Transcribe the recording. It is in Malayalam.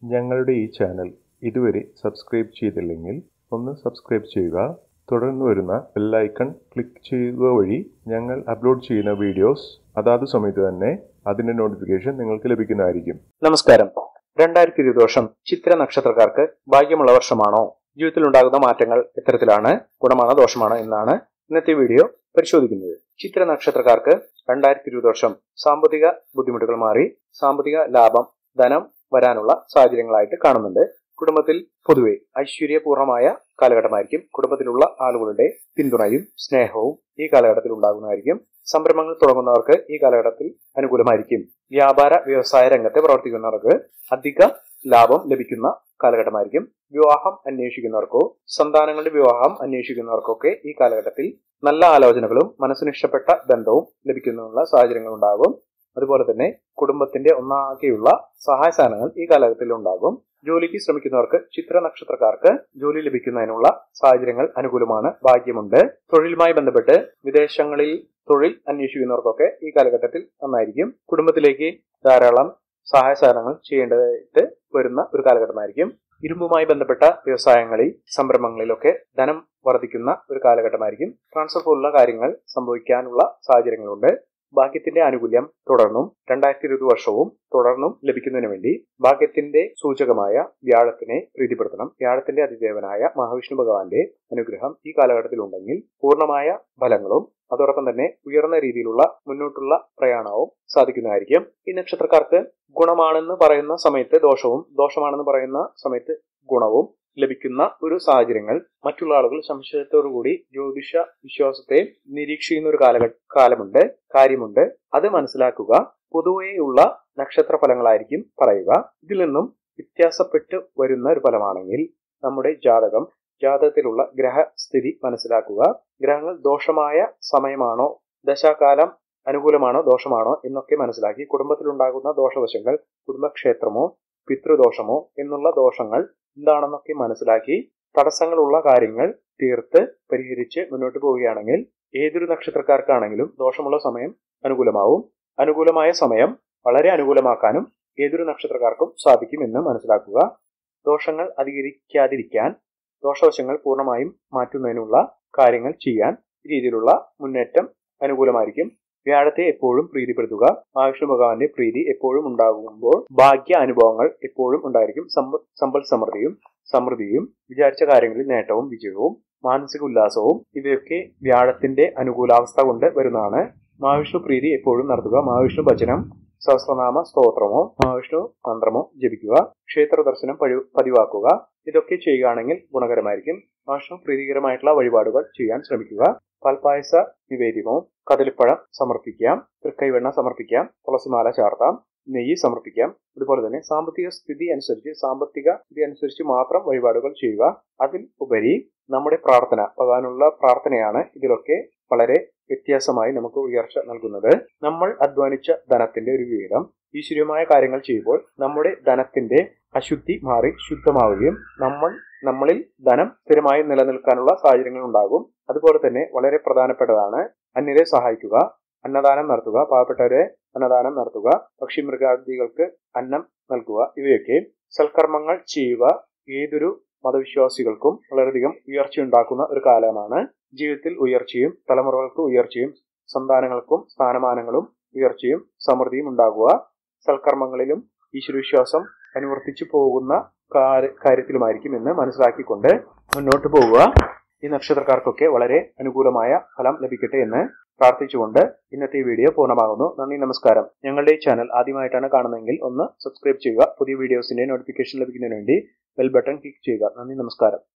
ഞങ്ങളുടെ ഈ ചാനൽ ഇതുവരെ സബ്സ്ക്രൈബ് ചെയ്തില്ലെങ്കിൽ ഒന്ന് സബ്സ്ക്രൈബ് ചെയ്യുക തുടർന്ന് വരുന്ന ബെല്ലൈക്കൺ ക്ലിക്ക് ചെയ്യുക വഴി ഞങ്ങൾ അപ്ലോഡ് ചെയ്യുന്ന വീഡിയോസ് അതാത് സമയത്ത് തന്നെ അതിന്റെ നോട്ടിഫിക്കേഷൻ നിങ്ങൾക്ക് ലഭിക്കുന്നതായിരിക്കും നമസ്കാരം രണ്ടായിരത്തി ഇരുപത് വർഷം ചിത്ര നക്ഷത്രക്കാർക്ക് ഭാഗ്യമുള്ള വർഷമാണോ ജീവിതത്തിൽ ഉണ്ടാകുന്ന മാറ്റങ്ങൾ എത്തരത്തിലാണ് ഗുണമാണോ ദോഷമാണോ എന്നാണ് ഇന്നത്തെ വീഡിയോ പരിശോധിക്കുന്നത് ചിത്ര നക്ഷത്രക്കാർക്ക് രണ്ടായിരത്തി ഇരുപത് വർഷം സാമ്പത്തിക ബുദ്ധിമുട്ടുകൾ മാറി സാമ്പത്തിക ലാഭം ധനം വരാനുള്ള സാഹചര്യങ്ങളായിട്ട് കാണുന്നുണ്ട് കുടുംബത്തിൽ പൊതുവെ ഐശ്വര്യപൂർണമായ കാലഘട്ടമായിരിക്കും കുടുംബത്തിലുള്ള ആളുകളുടെ പിന്തുണയും സ്നേഹവും ഈ കാലഘട്ടത്തിൽ ഉണ്ടാകുന്നതായിരിക്കും സംരംഭങ്ങൾ തുടങ്ങുന്നവർക്ക് ഈ കാലഘട്ടത്തിൽ അനുകൂലമായിരിക്കും വ്യാപാര വ്യവസായ രംഗത്ത് പ്രവർത്തിക്കുന്നവർക്ക് അധിക ലാഭം ലഭിക്കുന്ന കാലഘട്ടമായിരിക്കും വിവാഹം അന്വേഷിക്കുന്നവർക്കോ സന്താനങ്ങളുടെ വിവാഹം അന്വേഷിക്കുന്നവർക്കൊക്കെ ഈ കാലഘട്ടത്തിൽ നല്ല ആലോചനകളും മനസ്സിന് ഇഷ്ടപ്പെട്ട ബന്ധവും ലഭിക്കുന്നതിനുള്ള സാഹചര്യങ്ങൾ ഉണ്ടാകും അതുപോലെ തന്നെ കുടുംബത്തിന്റെ ഒന്നാകെയുള്ള സഹായ സാധനങ്ങൾ ഈ കാലഘട്ടത്തിൽ ഉണ്ടാകും ജോലിക്ക് ശ്രമിക്കുന്നവർക്ക് ചിത്ര നക്ഷത്രക്കാർക്ക് ജോലി ലഭിക്കുന്നതിനുള്ള സാഹചര്യങ്ങൾ അനുകൂലമാണ് ഭാഗ്യമുണ്ട് തൊഴിലുമായി ബന്ധപ്പെട്ട് വിദേശങ്ങളിൽ തൊഴിൽ അന്വേഷിക്കുന്നവർക്കൊക്കെ ഈ കാലഘട്ടത്തിൽ നന്നായിരിക്കും കുടുംബത്തിലേക്ക് ധാരാളം സഹായ സാധനങ്ങൾ ചെയ്യേണ്ടതായിട്ട് വരുന്ന ഒരു കാലഘട്ടമായിരിക്കും ഇരുമ്പുമായി ബന്ധപ്പെട്ട വ്യവസായങ്ങളിൽ സംരംഭങ്ങളിലൊക്കെ ധനം വർദ്ധിക്കുന്ന ഒരു കാലഘട്ടമായിരിക്കും ട്രാൻസ്ഫർ പോലുള്ള കാര്യങ്ങൾ സംഭവിക്കാനുള്ള സാഹചര്യങ്ങളുണ്ട് ഭാഗ്യത്തിന്റെ ആനുകൂല്യം തുടർന്നും രണ്ടായിരത്തി ഇരുപത് വർഷവും തുടർന്നും ലഭിക്കുന്നതിന് വേണ്ടി ഭാഗ്യത്തിന്റെ സൂചകമായ വ്യാഴത്തിനെ പ്രീതിപ്പെടുത്തണം വ്യാഴത്തിന്റെ അതിദേവനായ മഹാവിഷ്ണു ഭഗവാന്റെ അനുഗ്രഹം ഈ കാലഘട്ടത്തിൽ ഉണ്ടെങ്കിൽ പൂർണ്ണമായ ഫലങ്ങളും അതോടൊപ്പം തന്നെ ഉയർന്ന രീതിയിലുള്ള മുന്നോട്ടുള്ള പ്രയാണവും സാധിക്കുന്നതായിരിക്കും ഈ നക്ഷത്രക്കാർക്ക് ഗുണമാണെന്ന് പറയുന്ന സമയത്ത് ദോഷവും ദോഷമാണെന്ന് പറയുന്ന സമയത്ത് ഗുണവും ലഭിക്കുന്ന ഒരു സാഹചര്യങ്ങൾ മറ്റുള്ള ആളുകൾ സംശയത്തോടുകൂടി ജ്യോതിഷ വിശ്വാസത്തെ നിരീക്ഷിക്കുന്ന ഒരു കാല കാലമുണ്ട് കാര്യമുണ്ട് അത് മനസ്സിലാക്കുക പൊതുവെയുള്ള നക്ഷത്ര ഫലങ്ങളായിരിക്കും പറയുക ഇതിൽ നിന്നും വ്യത്യാസപ്പെട്ട് വരുന്ന ഒരു ഫലമാണെങ്കിൽ നമ്മുടെ ജാതകം ജാതകത്തിലുള്ള ഗ്രഹസ്ഥിതി മനസ്സിലാക്കുക ഗ്രഹങ്ങൾ ദോഷമായ സമയമാണോ ദശാകാലം അനുകൂലമാണോ ദോഷമാണോ എന്നൊക്കെ മനസ്സിലാക്കി കുടുംബത്തിലുണ്ടാകുന്ന ദോഷവശങ്ങൾ കുടുംബക്ഷേത്രമോ പിതൃദോഷമോ എന്നുള്ള ദോഷങ്ങൾ എന്താണെന്നൊക്കെ മനസ്സിലാക്കി തടസ്സങ്ങളുള്ള കാര്യങ്ങൾ തീർത്ത് പരിഹരിച്ച് മുന്നോട്ട് പോവുകയാണെങ്കിൽ ഏതൊരു നക്ഷത്രക്കാർക്കാണെങ്കിലും ദോഷമുള്ള സമയം അനുകൂലമാവും അനുകൂലമായ സമയം വളരെ അനുകൂലമാക്കാനും ഏതൊരു നക്ഷത്രക്കാർക്കും സാധിക്കും എന്ന് മനസ്സിലാക്കുക ദോഷങ്ങൾ അധികരിക്കാതിരിക്കാൻ ദോഷവശങ്ങൾ പൂർണ്ണമായും മാറ്റുന്നതിനുള്ള കാര്യങ്ങൾ ചെയ്യാൻ രീതിയിലുള്ള മുന്നേറ്റം അനുകൂലമായിരിക്കും വ്യാഴത്തെ എപ്പോഴും പ്രീതിപ്പെടുത്തുക മഹാവിഷ്ണു ഭഗവാന്റെ പ്രീതി എപ്പോഴും ഉണ്ടാകുമ്പോൾ ഭാഗ്യ അനുഭവങ്ങൾ എപ്പോഴും ഉണ്ടായിരിക്കും സമ്പൽ സമൃദ്ധിയും സമൃദ്ധിയും വിചാരിച്ച കാര്യങ്ങളിൽ നേട്ടവും വിജയവും മാനസിക ഉല്ലാസവും ഇവയൊക്കെ വ്യാഴത്തിന്റെ അനുകൂലാവസ്ഥ കൊണ്ട് വരുന്നതാണ് മഹാവിഷ്ണു പ്രീതി എപ്പോഴും നടത്തുക മഹാവിഷ്ണു ഭജനം സഹസ്രനാമ സ്തോത്രമോ മഹാവിഷ്ണു മന്ത്രമോ ജപിക്കുക ക്ഷേത്ര ദർശനം പതിവാക്കുക ഇതൊക്കെ ചെയ്യുകയാണെങ്കിൽ ഗുണകരമായിരിക്കും മഹാവിഷ്ണു പ്രീതികരമായിട്ടുള്ള വഴിപാടുകൾ ചെയ്യാൻ ശ്രമിക്കുക പാൽപായസ നിവേദ്യമോ കദളിപ്പഴം സമർപ്പിക്കാം തൃക്കൈവെണ്ണ സമർപ്പിക്കാം തുളസിമാല ചാർത്താം നെയ്യ് സമർപ്പിക്കാം അതുപോലെ തന്നെ സാമ്പത്തിക സ്ഥിതി അനുസരിച്ച് സാമ്പത്തിക സ്ഥിതി അനുസരിച്ച് മാത്രം വഴിപാടുകൾ ചെയ്യുക അതിൽ ഉപരി നമ്മുടെ പ്രാർത്ഥന ഭഗവാനുള്ള പ്രാർത്ഥനയാണ് ഇതിലൊക്കെ വളരെ വ്യത്യാസമായി നമുക്ക് ഉയർച്ച നൽകുന്നത് നമ്മൾ അധ്വാനിച്ച ധനത്തിന്റെ ഒരു വിഹിതം ഈശ്വര്യമായ കാര്യങ്ങൾ ചെയ്യുമ്പോൾ നമ്മുടെ ധനത്തിന്റെ അശുദ്ധി മാറി ശുദ്ധമാവുകയും നമ്മൾ നമ്മളിൽ ധനം സ്ഥിരമായി നിലനിൽക്കാനുള്ള സാഹചര്യങ്ങൾ ഉണ്ടാകും അതുപോലെ തന്നെ വളരെ പ്രധാനപ്പെട്ടതാണ് അന്യരെ സഹായിക്കുക അന്നദാനം നടത്തുക പാവപ്പെട്ടവരെ അന്നദാനം നടത്തുക പക്ഷി മൃഗാദികൾക്ക് അന്നം നൽകുക ഇവയൊക്കെ സൽക്കർമ്മങ്ങൾ ചെയ്യുക ഏതൊരു മതവിശ്വാസികൾക്കും വളരെയധികം ഉയർച്ചയുണ്ടാക്കുന്ന ഒരു കാലമാണ് ജീവിതത്തിൽ ഉയർച്ചയും തലമുറകൾക്ക് ഉയർച്ചയും സന്താനങ്ങൾക്കും സ്ഥാനമാനങ്ങളും ഉയർച്ചയും സമൃദ്ധിയും ഉണ്ടാകുക സൽക്കർമ്മങ്ങളിലും ഈശ്വരവിശ്വാസം അനുവർത്തിച്ചു പോകുന്ന കാര്യത്തിലുമായിരിക്കും എന്ന് മനസ്സിലാക്കിക്കൊണ്ട് മുന്നോട്ട് പോവുക ഈ നക്ഷത്രക്കാർക്കൊക്കെ വളരെ അനുകൂലമായ ഫലം ലഭിക്കട്ടെ എന്ന് പ്രാർത്ഥിച്ചുകൊണ്ട് ഇന്നത്തെ ഈ വീഡിയോ പൂർണ്ണമാകുന്നു നന്ദി നമസ്കാരം ഞങ്ങളുടെ ഈ ചാനൽ ആദ്യമായിട്ടാണ് കാണുന്നതെങ്കിൽ ഒന്ന് സബ്സ്ക്രൈബ് ചെയ്യുക പുതിയ വീഡിയോസിന്റെ നോട്ടിഫിക്കേഷൻ ലഭിക്കുന്നതിന് വേണ്ടി ബെൽ ബട്ടൺ ക്ലിക്ക് ചെയ്യുക നന്ദി നമസ്കാരം